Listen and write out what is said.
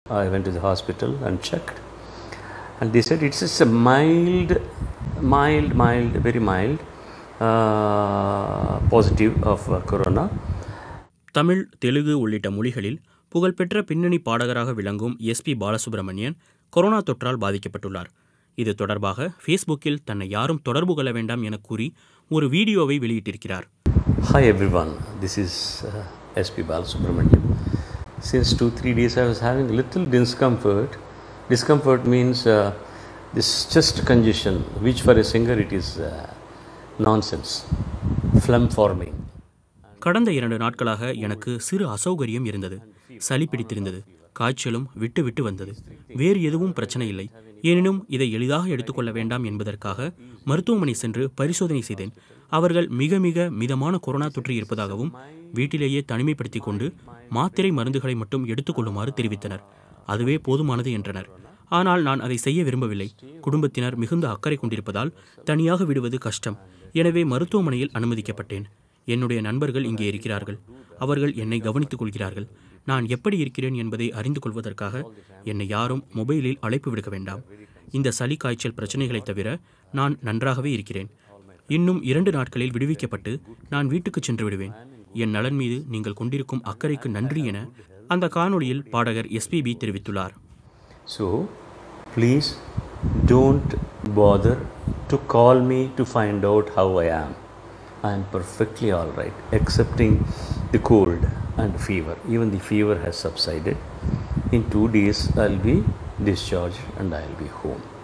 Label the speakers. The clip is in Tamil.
Speaker 1: I went to the hospital and checked, and they said it's just a mild, mild, mild, very mild uh, positive of uh, corona.
Speaker 2: Tamil Telugu உள்ளிட்ட மொழிகளில் புகழ்பெற்ற பின்னணி பாடகராக விளங்கும் எஸ்பி பாலசுப்ரமணியன் கொரோனா தொற்றால் பாதிக்கப்பட்டுள்ளார் இது தொடர்பாக ஃபேஸ்புக்கில் தன்னை யாரும் தொடர்பு கொள்ள வேண்டாம் என கூறி ஒரு வீடியோவை வெளியிட்டிருக்கிறார்
Speaker 1: Hi everyone, this is uh, SP Balasubramanian. Since two three days I was having little discomfort. Discomfort means uh, this chest congestion, which for a singer it is uh, nonsense, phlegm forming.
Speaker 2: கடந்த இரண்டு நாட்களாக எனக்கு சிறு அசௌகரியம் இருந்தது சளி பிடித்திருந்தது காய்ச்சலும் விட்டு விட்டு வந்தது வேறு எதுவும் பிரச்சனை இல்லை எனினும் இதை எளிதாக எடுத்துக்கொள்ள வேண்டாம் என்பதற்காக மருத்துவமனை சென்று பரிசோதனை செய்தேன் அவர்கள் மிக மிக மிதமான கொரோனா தொற்று இருப்பதாகவும் வீட்டிலேயே தனிமைப்படுத்திக் கொண்டு மாத்திரை மருந்துகளை மட்டும் எடுத்துக்கொள்ளுமாறு தெரிவித்தனர் அதுவே போதுமானது என்றனர் ஆனால் நான் அதை செய்ய விரும்பவில்லை குடும்பத்தினர் மிகுந்த அக்கறை கொண்டிருப்பதால் தனியாக விடுவது கஷ்டம் எனவே மருத்துவமனையில் அனுமதிக்கப்பட்டேன் என்னுடைய நண்பர்கள் இங்கே இருக்கிறார்கள் அவர்கள் என்னை கவனித்துக் கொள்கிறார்கள் நான் எப்படி இருக்கிறேன் என்பதை அறிந்து கொள்வதற்காக என்னை யாரும் மொபைலில் அழைப்பு விடுக்க வேண்டாம் இந்த சளி காய்ச்சல் பிரச்சனைகளை தவிர நான் நன்றாகவே இருக்கிறேன் இன்னும் இரண்டு நாட்களில் விடுவிக்கப்பட்டு நான் வீட்டுக்கு சென்று விடுவேன் என் நலன் மீது நீங்கள் கொண்டிருக்கும் அக்கறைக்கு நன்றி என அந்த காணொளியில் பாடகர் எஸ்பிபி தெரிவித்துள்ளார்
Speaker 1: So please don't bother to call me to find out how I am. I am perfectly all right, excepting the cold and fever. Even the fever has subsided. In two days, I'll be discharged and I'll be home.